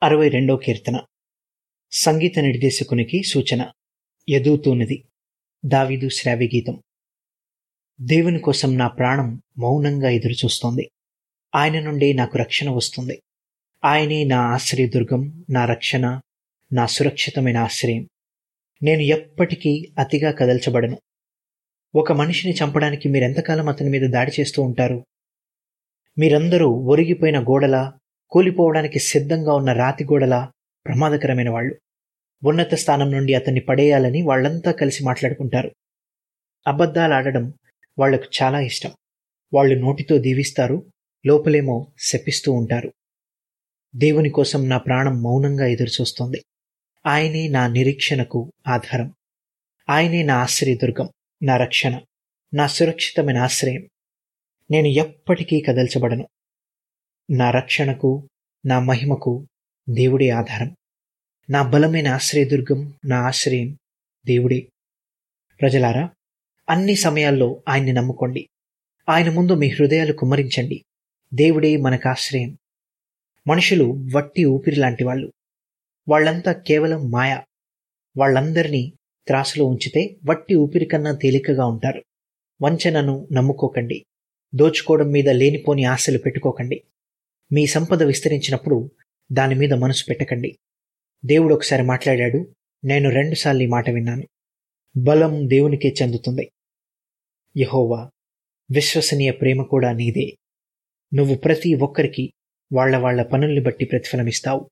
అరవై రెండో కీర్తన సంగీత నిర్దేశకునికి సూచన ఎదుగుతూనిది దావీదు శ్రావ్య గీతం దేవుని కోసం నా ప్రాణం మౌనంగా ఎదురుచూస్తోంది ఆయన నుండి నాకు రక్షణ వస్తుంది ఆయనే నా ఆశ్రయదుర్గం నా రక్షణ నా సురక్షితమైన ఆశ్రయం నేను ఎప్పటికీ అతిగా కదల్చబడను ఒక మనిషిని చంపడానికి మీరెంతకాలం అతని మీద దాడి చేస్తూ ఉంటారు మీరందరూ ఒరిగిపోయిన గోడలా కూలిపోవడానికి సిద్ధంగా ఉన్న రాతి గోడలా ప్రమాదకరమైన వాళ్ళు ఉన్నత స్థానం నుండి అతన్ని పడేయాలని వాళ్ళంతా కలిసి మాట్లాడుకుంటారు అబద్ధాలు ఆడడం వాళ్లకు చాలా ఇష్టం వాళ్ళు నోటితో దీవిస్తారు లోపలేమో శపిస్తూ ఉంటారు దేవుని కోసం నా ప్రాణం మౌనంగా ఎదురుచూస్తోంది ఆయనే నా నిరీక్షణకు ఆధారం ఆయనే నా ఆశ్రయదుర్గం నా రక్షణ నా సురక్షితమైన ఆశ్రయం నేను ఎప్పటికీ కదల్చబడను నా రక్షణకు నా మహిమకు దేవుడే ఆధారం నా బలమైన ఆశ్రయదుర్గం నా ఆశ్రయం దేవుడే ప్రజలారా అన్ని సమయాల్లో ఆయన్ని నమ్ముకోండి ఆయన ముందు మీ హృదయాలు కుమ్మరించండి దేవుడే మనకు ఆశ్రయం మనుషులు వట్టి ఊపిరి లాంటి వాళ్ళు వాళ్ళంతా కేవలం మాయ వాళ్ళందరినీ త్రాసులో ఉంచితే వట్టి ఊపిరి కన్నా తేలికగా ఉంటారు వంచనను నమ్ముకోకండి దోచుకోవడం మీద లేనిపోని ఆశలు పెట్టుకోకండి మీ సంపద విస్తరించినప్పుడు దాని మీద మనసు పెట్టకండి దేవుడు ఒకసారి మాట్లాడాడు నేను రెండుసార్లు ఈ మాట విన్నాను బలం దేవునికే చెందుతుంది యహోవా విశ్వసనీయ ప్రేమ కూడా నీదే నువ్వు ప్రతి ఒక్కరికి వాళ్ల వాళ్ల పనుల్ని బట్టి ప్రతిఫలమిస్తావు